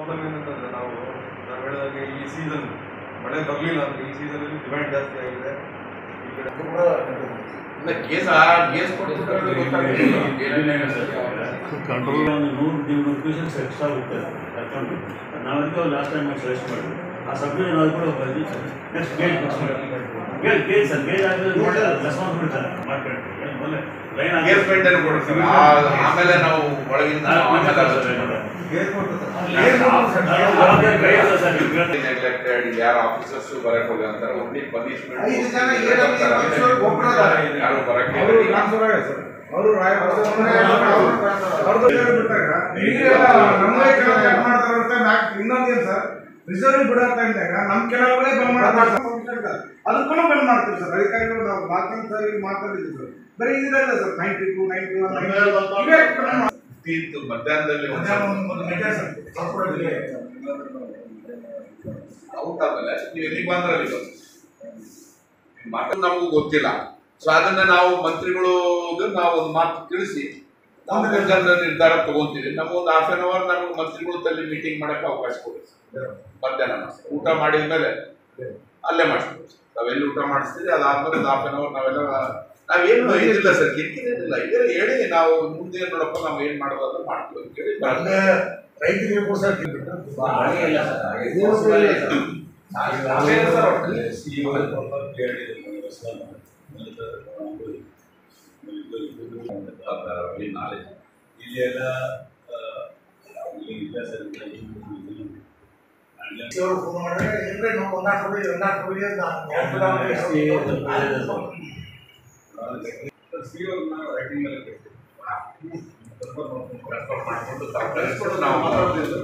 Problem ಏನಂತಂದ್ರೆ ನಾವು ನಾವು ಹೇಳಿದಾಗೆ ಈ ಸೀಸನ್ ಮಳೆ ಬರಲಿಲ್ಲ ಅಂದ್ರೆ ಈ ಸೀಸನಲ್ಲಿ ಡಿಮ್ಯಾಂಡ್ ಜಾಸ್ತಿ ಆಗಿದೆ ಈ ಕಡೆ ಕೇಸ್ ಕೇಸ್ ಕಂಟ್ರೋಲ್ ಒಂದು ನೂರು ನೂರು ಪೀಸಸ್ ಎಕ್ಸ್ಟ್ರಾ ಹೋಗ್ತದೆ ಕರ್ಕೊಂಡು ನಾವದಕ್ಕೆ ಲಾಸ್ಟ್ ಟೈಮ್ ಸಜೆಸ್ಟ್ ಮಾಡಿದ್ವಿ ಆ ಸಬ್ಜೆಕ್ಟ್ ನಾವು ಕೂಡ ಬರ್ತೀವಿ sir next gate gate gate sir gate ಆಗಿದ್ರೆ ನೋಡಿ ರೆಸ್ಪಾನ್ಸಿಬಿಲಿಟಿ ಸರ್ ಮಾಡ್ಕೊಂಡು ಮೊದಲೇ ಲೈನ್ ಕೇಸ್ ಮೇಂಟೈನ್ ಕೊಡ್ತೀವಿ ಆಮೇಲೆ ನಾವು ಒಳಗಿಂದ ನೆಗ್ಲೆಕ್ಟೆಡ್ ಯಾರು ಆಫೀಸರ್ಸ್ ಬರಕ್ ಹೋಗಿ ಅಂತಾರೆ ಒನ್ಲಿ ಐದು ಜನ AWM officer ಒಬ್ರು ಅದಾರೆ. ಯಾರು ಬರಕ್ಕೆ ಅವರು ಟ್ರಾನ್ಸ್ಫರ್ ಆಗಿದೆ ಸರ್ ಅವರು ಅವ್ರದ್ದು ಬಿಟ್ಟಾಗ ನೀರೆಲ್ಲ ನಮ್ಮೇ ಕೆಲವು ಚೆಕ್ ಮಾಡ್ತಾರೆ ಅಂತ ನಾಲ್ಕು ಇನ್ನೊಂದೇನು ಸರ್ ರಿಸರ್ವ್ ಬಿಡೋ ಟೈಮ್ದಾಗ ನಮ್ಮ ಕೆಲವುಗಳೇ ಬಂದ್ ಮಾಡ್ತಾರೆ ಅದಕ್ಕೂ ಬಂದ್ ಮಾಡ್ತೀವಿ ಸರ್ ಅಧಿಕಾರಿಗಳು ನಾವು ಮಾತಾಡ್ ಸರ್ ಈಗ ಮಾತಾಡಿದ್ವಿ ಸರ್ ಬರೀ ಇದೆಲ್ಲ sir ninety two ninety one ಇವೇ ಕಡಿಮೆ ಮಾಡ್ತಾರೆ. ಫಿಫ್ಟೀನ್ತ್ ಮಧ್ಯಾಹ್ನದಲ್ಲಿ ಒಂದು ಮಧ್ಯಾಹ್ನ ಒಂದು- ಒಂದು ಮೆಜರ್ ಸರ್ ಕಾನ್ಫಿಡೆಂಟ್ಲಿ. ಔಟ್ ಆದ್ಮೇಲೆ ನೀವು ಎಲ್ಲಿಗೆ ಬಂದ್ರೆ ಅಲ್ಲಿ ಬಂದು ಮಾತು ನಮಗೂ ಗೊತ್ತಿಲ್ಲ ಸೊ ಅದನ್ನ ನಾವು ಮಂತ್ರಿಗಳು ನಾವು ಒಂದು ಮಾತು ತಿಳಿಸಿ ನಾವು ಜನರ ನಿರ್ಧಾರ ತಗೊಂತೀವಿ ನಮಗೊಂದು ಹಾಫ್ ಅನ್ ಅವರ್ ನಮಗೆ ಮಂತ್ರಿಗಳು ತಲ್ಲಿ ಮೀಟಿಂಗ್ ಮಾಡಕ್ಕೆ ಅವಕಾಶ ಕೊಡಿ ಮಧ್ಯಾಹ್ನ ಊಟ ಮಾಡಿದ ಮೇಲೆ ಅಲ್ಲೇ ಮಾಡಿಸ್ತೀವಿ ನಾವೆಲ್ಲಿ ಊಟ ಮಾಡಿಸ್ತೀವಿ ಅದಾದ್ಮೇಲೆ ಒಂದು ಹಾಫ್ ಅನ್ ಅವರ್ ನಾವೆಲ್ಲ ನಾವೇನು ಇದಿಲ್ಲ ಸರ್ ಕಿರಿಕಿರಿ ಏನಿಲ್ಲ ಇದೇ ಹೇಳಿ ನಾವು ಮುಂದೆ ನೋಡಪ್ಪ ನಾವು ಏನ್ ಮಾಡೋದು ಅದನ್ನ ಮಾಡ್ತೀವಿ ಅಂತ ಹೇಳಿ ಅಲ್ಲೇ ರೈತರಿಗೆ ಕೂಡ ಸರ್ ಅದೇನು ಸರ್ ಒಟ್ಟು? ನಾಲೆಜ್ ಇಲ್ಲಿ ಎಲ್ಲ ಇಲ್ಲ ಸರ್ ಇವರು ಫೋನ್ ಮಾಡಿದ್ರೆ ಏನ್ರಿ ನಾವು ಒಂದಾಟ್ ಕೊಡಿ ಒಂದಾಟ್ ಕೊಡಿ ಅಂತ ಮಾಡ್ಕೊಂಡು ತಾವು ಕಳಿಸ್ಕೊಟ್ಟು ನಾವು ಮಾತಾಡ್ತೀವಿ.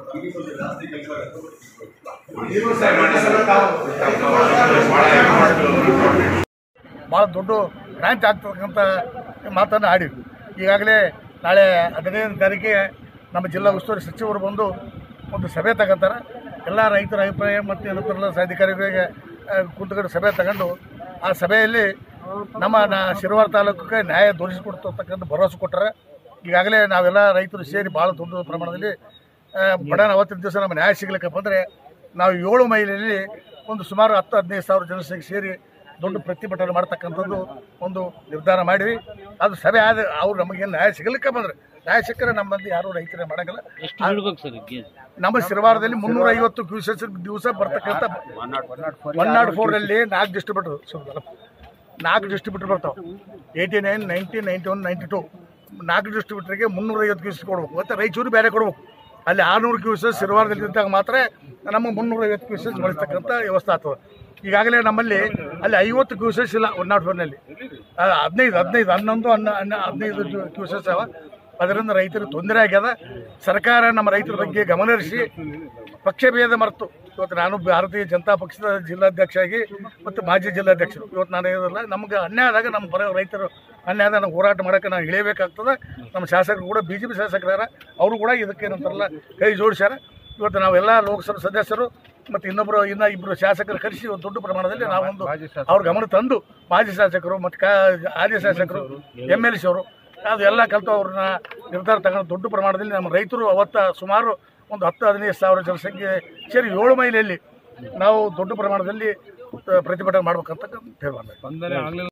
ನೀವು ಸರ್ ಮಾಡಿ ಸರ್ ತಾವು ಭಾಳ effort ಭಾಳ ದೊಡ್ಡ ಬ್ರಾಂಚ್ ಆಗ್ತಕ್ಕಂಥ ಮಾತನ್ನು ಆಡಿದ್ವಿ ಈಗಾಗಲೇ ನಾಳೆ ಹದಿನೈದನೇ ತಾರೀಕಿಗೆ ನಮ್ಮ ಜಿಲ್ಲಾ ಉಸ್ತುವಾರಿ ಸಚಿವರು ಬಂದು ಒಂದು ಸಭೆ ತಗೋತಾರೆ ಎಲ್ಲ ರೈತರ ಅಭಿಪ್ರಾಯ ಮತ್ತು ಏನಂತಾರಲ್ಲ ಅಧಿಕಾರಿಗಳಿಗೆ ಕುಂತ್ಕೊಂಡು ಸಭೆ ತಗೊಂಡು ಆ ಸಭೆಯಲ್ಲಿ ನಮ್ಮ ನಾ ಶಿರವಾರ ತಾಲೂಕಿಗೆ ನ್ಯಾಯ ದೊರಕಿಸಿಕೊಡ್ತಕ್ಕಂಥ ಭರವಸೆ ಕೊಟ್ಟರೆ ಈಗಾಗಲೇ ನಾವೆಲ್ಲ ರೈತರು ಸೇರಿ ಭಾಳ ದೊಡ್ಡ ಪ್ರಮಾಣದಲ್ಲಿ ಆ, ಬಡನ ಅವತ್ತಿನ ದಿವಸ ನಮ್ಮ ನ್ಯಾಯ ಸಿಗ್ಲಿಕ್ಕೆ ಬಂದರೆ ನಾವು ಏಳು ಮೈಲಲ್ಲಿ ಒಂದು ಸುಮಾರು ಹತ್ತು ಹದಿನೈದು ಸಾವಿರ ಜನಸಂಖ್ಯೆ ಸೇರಿ ದೊಡ್ಡ ಪ್ರತಿಭಟನೆ ಮಾಡ್ತಕ್ಕಂಥದ್ದು ಒಂದು ನಿರ್ಧಾರ ಮಾಡಿವಿ ಅದು ಸಭೆ ಆದ ಅವ್ರು ನಮಗೇನು ನ್ಯಾಯ ಸಿಗಲಿಕ್ಕೆ ಬಂದರೆ ನ್ಯಾಯ ಸಿಕ್ಕರೆ ನಮ್ಮಲ್ಲಿ ಯಾರೂ ರೈತರೇ ಮಾಡೋಂಗಿಲ್ಲ ಎಷ್ಟು ಬಿಡ್ಬೇಕು ಸರ್ ಗೇಜ್ ನಮ್ಮ ಶಿರವಾರದಲ್ಲಿ ಮುನ್ನೂರ ಐವತ್ತು ಕ್ಯೂಸೆಸ್ ದಿವಸ ಬರ್ತಕ್ಕಂಥ ಒನ್ ನಾಟ್ ಫೋರಲ್ಲಿ ನಾಲ್ಕು ಡಿಸ್ಟ್ರಿಬ್ಯೂಟರ್ ನಾಲ್ಕು ಡಿಸ್ಟ್ರಿಬ್ಯೂಟರ್ ಬರ್ತಾವೆ eighty nine ninety ninety one ninety two ನಾಲ್ಕು ಡಿಸ್ಟ್ರಿಬ್ಯೂಟರ್ಗೆ ಮುನ್ನೂರ ಐವತ್ತು ಕ್ಯೂಸೆಸ್ ಕೊಡ್ಬೇಕು ಮತ್ತು ರಾಯಚೂರು ಬೇರೆ ಕೊಡ್ಬೇಕು ಅಲ್ಲಿ ಆರುನೂರು ಕ್ಯೂಸೆಸ್ ಶಿರವಾರದಲ್ಲಿ ಇದ್ದಾಗ ಮಾತ್ರ ನಮಗೆ ಮುನ್ನೂರ ಐವತ್ತು ಕ್ಯೂಸೆಸ್ ಬಳಸ್ತಕ್ಕಂಥ ವ್ಯವಸ್ಥೆ ಆಗ್ತದೆ ಈಗಾಗಲೇ ನಮ್ಮಲ್ಲಿ ಅಲ್ಲಿ ಐವತ್ತು ಕ್ಯೂಸೆಸ್ ಇಲ್ಲ ಒನ್ ನಾಟ್ ಫೋರ್ನಲ್ಲಿ ಹದಿನೈದು ಹದಿನೈದು ಹನ್ನೊಂದು ಹನ್ನ ಹನ್ನ ಹದಿನೈದು ಕ್ಯೂಸೆಸ್ ಅವ ಅದರಿಂದ ರೈತರಿಗೆ ತೊಂದರೆ ಆಗ್ಯದ ಸರ್ಕಾರ ನಮ್ಮ ರೈತರ ಬಗ್ಗೆ ಗಮನಹರಿಸಿ ಪಕ್ಷಭೇದ ಮರೆತು ಇವತ್ತು ನಾನು ಭಾರತೀಯ ಜನತಾ ಪಕ್ಷದ ಜಿಲ್ಲಾಧ್ಯಕ್ಷ ಆಗಿ ಮತ್ತು ಮಾಜಿ ಜಿಲ್ಲಾಧ್ಯಕ್ಷರು ಇವತ್ತು ನಾನು ಇರೋದಿಲ್ಲ ನಮ್ಗೆ ಅನ್ಯಾಯ ಆದಾಗ ನಮ್ಮ ಬರೋ ರೈತರು ಅನ್ಯಾಯ ಆದಾಗ ನಾವು ಹೋರಾಟ ಮಾಡೋಕ್ಕೆ ನಾವು ಇಳಿಯಬೇಕಾಗ್ತದೆ ನಮ್ಮ ಶಾಸಕರು ಕೂಡ ಬಿ ಜೆ ಪಿ ಶಾಸಕರಾರ ಅವರು ಕೂಡ ಇದಕ್ಕೆ ಏನಂತಾರಲ್ಲ ಕೈ ಜೋಡಿಸ್ಯಾರ ಇವತ್ತು ನಾವೆಲ್ಲ ಲೋಕಸಭಾ ಸದಸ್ಯರು ಮತ್ತು ಇನ್ನೊಬ್ಬರು ಇನ್ನ ಇಬ್ಬರು ಶಾಸಕರು ಕರೆಸಿ ಒಂದು ದೊಡ್ಡ ಪ್ರಮಾಣದಲ್ಲಿ ನಾವೊಂದು ಅವ್ರ ಗಮನ ತಂದು ಮಾಜಿ ಶಾಸಕರು ಮತ್ತು ಕಾ ಆದಿ ಶಾಸಕರು ಎಮ್ ಎಲ್ ಸಿ ಅವರು ಅದೆಲ್ಲ ಕಲಿತು ಅವ್ರನ್ನ ನಿರ್ಧಾರ ತಗೊಂಡು ದೊಡ್ಡ ಪ್ರಮಾಣದಲ್ಲಿ ನಮ್ಮ ರೈತರು ಅವತ್ತ ಸುಮಾರು ಒಂದು ಹತ್ತು ಹದಿನೈದು ಸಾವಿರ ಜನಸಂಖ್ಯೆ ಸೇರಿ ಏಳು ಮೈಲಿಯಲ್ಲಿ ನಾವು ದೊಡ್ಡ ಪ್ರಮಾಣದಲ್ಲಿ ಪ್ರತಿಭಟನೆ ಮಾಡ್ಬೇಕಂತ ತೀರ್ಮಾನ